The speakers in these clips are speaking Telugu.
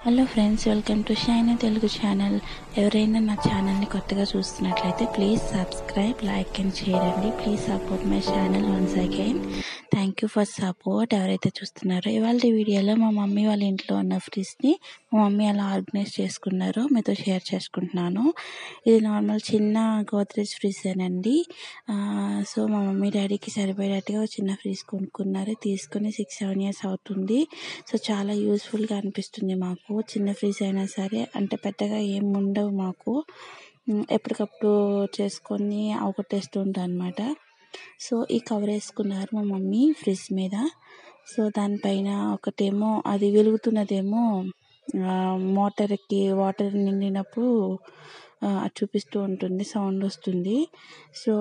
hello friends welcome to Shine Telugu channel ఎవరైనా నా ఛానల్ని కొత్తగా చూస్తున్నట్లయితే please subscribe like and share అండి please support my channel once again thank you for support ఎవరైతే చూస్తున్నారో ఇవాళ వీడియోలో మా మమ్మీ వాళ్ళ ఇంట్లో ఉన్న ఫ్రిడ్జ్ని మా మమ్మీ అలా ఆర్గనైజ్ చేసుకున్నారో మీతో షేర్ చేసుకుంటున్నాను ఇది నార్మల్ చిన్న గోద్రేజ్ ఫ్రిడ్జ్ అండి సో మా మమ్మీ డాడీకి సరిపోయేటట్టుగా ఒక చిన్న ఫ్రిడ్జ్ కొనుక్కున్నారు తీసుకుని సిక్స్ సెవెన్ ఇయర్స్ అవుతుంది సో చాలా యూస్ఫుల్గా అనిపిస్తుంది మాకు చిన్న ఫ్రిడ్జ్ అయినా సరే అంటే పెద్దగా ఏం ఉండవు మాకు ఉమ్, ఎప్పటికప్పుడు చేసుకొని అవగొట్టేస్తూ ఉంటాను అనమాట సో ఈ కవర్ వేసుకున్నారు మా మమ్మీ ఫ్రిడ్జ్ మీద సో దానిపైన ఒకటేమో అది వెలుగుతున్నదేమో ఆ, మోటార్కి వాటర్ నిండినప్పుడు ఆ, అది చూపిస్తూ ఉంటుంది సౌండ్ వస్తుంది సో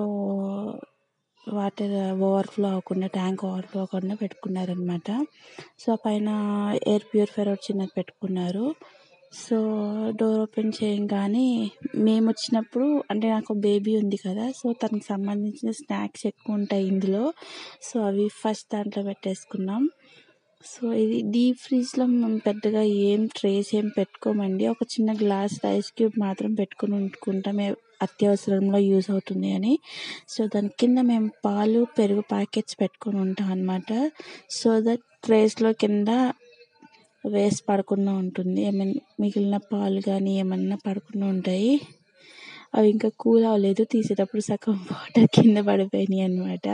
వాటర్ ఓవర్ఫ్లో అవ్వకుండా ట్యాంక్ ఓవర్ఫ్లో అవ్వకుండా పెట్టుకున్నారనమాట సో ఆ పైన ఎయిర్ ప్యూరిఫైర్ ఒకటి చిన్నది పెట్టుకున్నారు సో డోర్ ఓపెన్ చేయగానే మేము వచ్చినప్పుడు అంటే నాకు బేబీ ఉంది కదా సో తనకు సంబంధించిన స్నాక్స్ ఎక్కువ ఉంటాయి ఇందులో సో అవి ఫస్ట్ దాంట్లో పెట్టేసుకున్నాం సో ఇది డీప్ ఫ్రిడ్జ్లో మేము పెద్దగా ఏం ట్రేస్ ఏం పెట్టుకోమండి ఒక చిన్న గ్లాస్ ఐస్ క్యూబ్ మాత్రం పెట్టుకుని ఉంటుకుంటాం ఏ- అత్యవసరంలో యూజ్ అవుతుంది అని సో దాని కింద మేము పాలు పెరుగు ప్యాకెట్స్ పెట్టుకొని ఉంటాం అనమాట సో దట్ ట్రేస్లో కింద వేస్ట్ పడకుండా ఉంటుంది ఏమైనా మిగిలిన పాలు కానీ ఏమన్నా పడకుండా ఉంటాయి అవి ఇంకా కూల్ అవ్వలేదు తీసేటప్పుడు సగం వాటర్ కింద పడిపోయినాయి అనమాట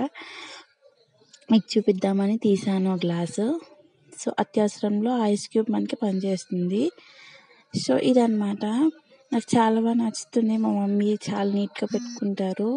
మీకు చూపిద్దామని తీసాను గ్లాసు సో అత్యవసరంలో ఐస్ క్యూబ్ మనకి పనిచేస్తుంది సో ఇదన్నమాట నాకు చాలా బాగా నచ్చుతుంది మా మమ్మీ చాలా నీట్గా పెట్టుకుంటారు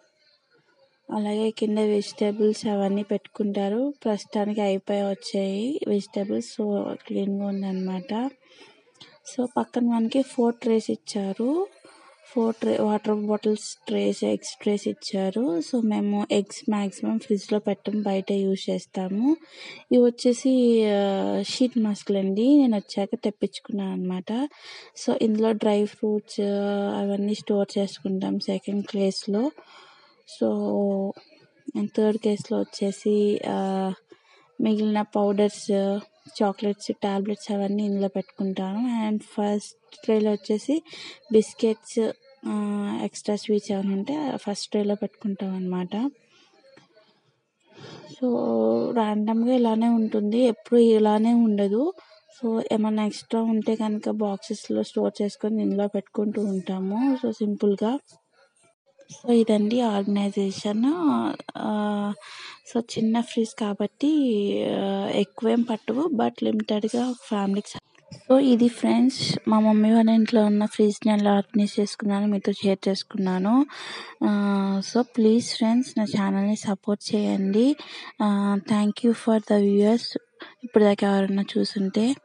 అలాగే కింద వెజిటేబుల్స్ అవన్నీ పెట్టుకుంటారు ప్రస్తుతానికి అయిపోయి వచ్చాయి వెజిటేబుల్స్ సో క్లీన్గా ఉందన్నమాట సో పక్కన మనకి ఫోర్ ట్రేస్ ఇచ్చారు four tray water bottles trays eggs trays ఇచ్చారు సో మేము ఎగ్స్ మ్యాక్సిమం ఫ్రిడ్జ్లో పెట్టం బయట యూజ్ చేస్తాము ఇవి వచ్చేసి షీట్ మాస్క్లు అండి నేను వచ్చాక తెప్పించుకున్నాను అనమాట సో ఇందులో డ్రై ఫ్రూట్స్ అవన్నీ స్టోర్ చేసుకుంటాం సెకండ్ ప్లేస్లో సో థర్డ్ కేసులో వచ్చేసి ఆ, మిగిలిన పౌడర్స్ చాక్లెట్స్ టాబ్లెట్స్ అవన్నీ ఇందులో పెట్టుకుంటాను అండ్ ఫస్ట్ ట్రేలో వచ్చేసి బిస్కెట్స్ ఎక్స్ట్రా స్వీట్స్ ఏమైనా ఉంటే ఫస్ట్ ట్రేలో పెట్టుకుంటాం అనమాట సో ర్యాండమ్గా ఇలానే ఉంటుంది ఎప్పుడు ఇలానే ఉండదు సో ఏమైనా ఎక్స్ట్రా ఉంటే కనుక బాక్సెస్లో స్టోర్ చేసుకొని ఇందులో పెట్టుకుంటూ ఉంటాము సో సింపుల్గా సో ఇదండి ఆర్గనైజేషన్ సో చిన్న ఫ్రిడ్జ్ కాబట్టి ఆ, ఎక్కువేం పట్టవు బట్ లిమిటెడ్గా ఫ్యామిలీకి స- సో ఇది ఫ్రెండ్స్ మా మమ్మీ వాళ్ళ ఇంట్లో ఉన్న ఫ్రిడ్జ్ని ఎలా ఆర్గనైజ్ చేసుకున్నాను మీతో షేర్ చేసుకున్నాను ఆ, సో ప్లీజ్ ఫ్రెండ్స్ నా ఛానల్ని సపోర్ట్ చేయండి thank you for the viewers ఇప్పుడు దాకా ఎవరైనా చూసుంటే